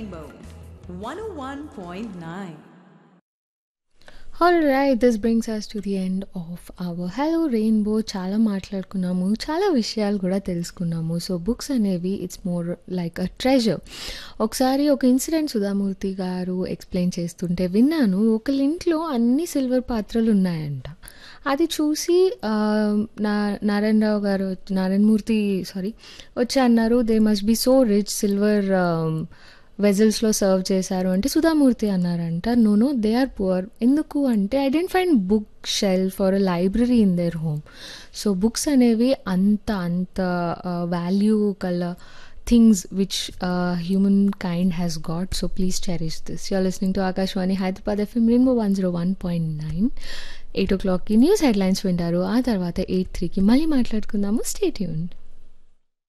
Rainbow 101.9. All right this brings us to the end of our hello rainbow చాలా మాట్లాడుకున్నాము చాలా విషయాలు కూడా తెలుసుకున్నాము సో బుక్స్ అనేవి it's more like a treasure ఒకసారి ఒక ఇన్సిడెంట్ సుధామూర్తి గారు ఎక్స్ప్లెయిన్ చేస్తుంటే విన్నాను ఒకళ్ళ ఇంట్లో అన్ని సిల్వర్ పాత్రలు ఉన్నాయంట అది చూసి ఆ, నా నారాయణరావు గారు నారాయణమూర్తి సారీ వచ్చి అన్నారు they must be so rich silver వెజల్స్లో సర్వ్ చేశారు అంటే సుధామూర్తి అన్నారంట no no they are poor ఎందుకు అంటే I didn't find book shelf for a library in their home so books అనేవి అంత అంత వాల్యూ కల things which human kind has got so please cherish this you're listening to Akashvani Hyderabad F M rainbow one zero one point nine eight ఓ క్లాక్కి news headlines వింటారు ఆ తర్వాత eight త్రీకి మళ్ళీ మాట్లాడుకుందాము స్టేట్ యూన్